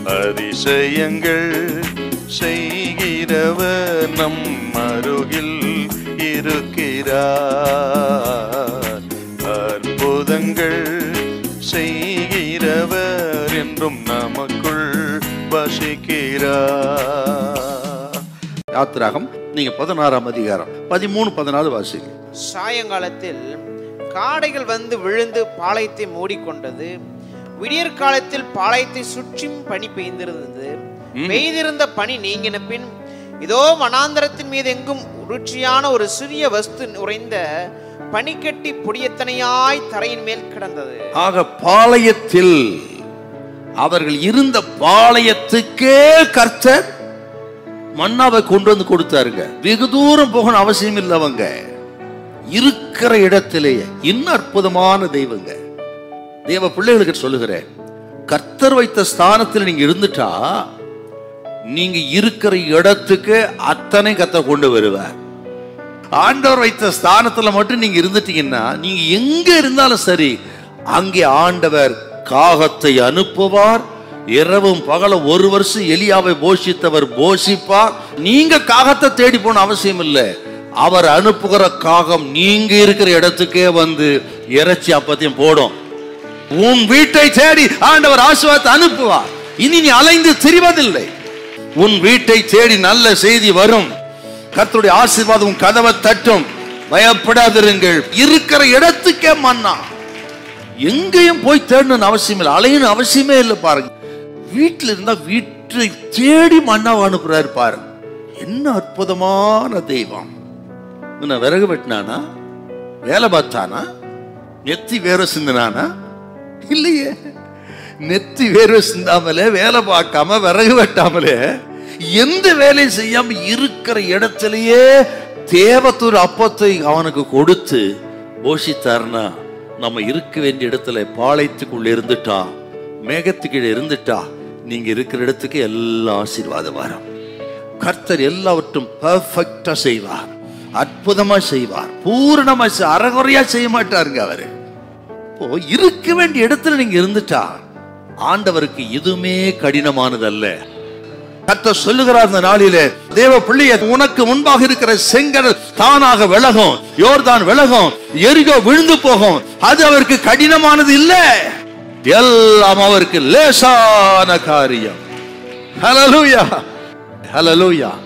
அதிசயங்கள் செய்கிறவர் நம் அருகில் இருக்கிறார் அற்புதங்கள் செய்கிறவர் என்றும் நமக்குள் வசிக்கிறார் யாத்திராகம் நீங்க பதினாறாம் அதிகாரம் பதிமூணு பதினாலு வாசிங்க சாயங்காலத்தில் காடைகள் வந்து விழுந்து பாளையத்தை மூடிக்கொண்டது விடியற் காலத்தில் பாளையத்தை சுற்றியும் பனி பெய்திருந்தது பெய்திருந்த பனி நீங்கின பின் இதோ வனாந்தரத்தின் மீது எங்கும் ருச்சியான ஒரு சிறிய வஸ்து உறைந்த பனிக்கட்டி பொடியத்தனையாய் தரையின் மேல் கிடந்தது ஆக பாளையத்தில் அவர்கள் இருந்த பாளையத்துக்கே கர்த்தர் மன்னாவை கொண்டு வந்து கொடுத்தாருங்க வெகு தூரம் போகணும் அவசியம் இல்லை அவங்க இருக்கிற இடத்திலேயே இன்னும் அற்புதமான தெய்வங்க தேவ பிள்ளைகளுக்கு சொல்லுகிறேன் கர்த்தர் வைத்த ஸ்தானத்தில் நீங்க இருந்துட்டா நீங்க இருக்கிற இடத்துக்கு அத்தனை கர்த்தர் கொண்டு வருவார் ஆண்டவர் வைத்த ஸ்தானத்துல மட்டும் நீங்க இருந்துட்டீங்கன்னா நீங்க எங்க இருந்தாலும் சரி அங்கே ஆண்டவர் காகத்தை அனுப்புவார் இரவும் பகலும் ஒரு வருஷம் எலியாவை போஷித்தவர் போஷிப்பார் நீங்க காகத்தை தேடி போன அவசியம் இல்லை அவர் அனுப்புகிற காகம் நீங்க இருக்கிற இடத்துக்கே வந்து இறைச்சி அப்பத்தையும் போடும் உன் வீட்டை தேடி ஆண்டவர் ஆசுவாத்தை அனுப்புவார் இனி நீ அலைந்து திரிவதில்லை உன் வீட்டை தேடி நல்ல செய்தி வரும் கர்த்தருடைய ஆசீர்வாதம் உன் கதவை தட்டும் பயப்படாதிருங்கள் இருக்கிற இடத்துக்கே மன்னா எங்கேயும் போய் தேடணும்னு அவசியம் இல்லை அலையணும் அவசியமே இல்லை பாருங்க வீட்டில் இருந்தா வீட்டை தேடி மன்னாவை அனுப்புறாரு பாருங்க என்ன அற்புதமான தெய்வம் உன்னை விறகு வெட்டினானா வேலை பார்த்தானா நெத்தி வேற சிந்தினானா இல்லையே நெத்தி வேர்வை சிந்தாமலே வேலை பார்க்காம விறகு வெட்டாமலே எந்த வேலையும் செய்யாம இருக்கிற இடத்திலேயே தேவத்தூர் அப்பத்தை அவனுக்கு கொடுத்து போஷித்தார்னா நம்ம இருக்க வேண்டிய இடத்துல பாளையத்துக்குள்ள இருந்துட்டா மேகத்துக்கீழே இருந்துட்டா நீங்க இருக்கிற இடத்துக்கு எல்லா ஆசீர்வாதம் வரும் கர்த்தர் எல்லாவற்றும் பெர்ஃபெக்டா செய்வார் அற்புதமா செய்வார் பூரணமா செய்- அறகுறையா செய்ய மாட்டாருங்க அவரு இப்போ இருக்க வேண்டிய இடத்துல நீங்க இருந்துட்டா ஆண்டவருக்கு எதுவுமே கடினமானதல்ல கர்த்தர் சொல்லுகிறார் இந்த நாளிலே தேவ பிள்ளைய உனக்கு முன்பாக இருக்கிற செங்கடல் தானாக விலகும் யோர்தான் விலகும் எரிகோ விழுந்து போகும் அது அவருக்கு கடினமானது இல்ல எல்லாம் அவருக்கு லேசான காரியம் ஹalleluya ஹalleluya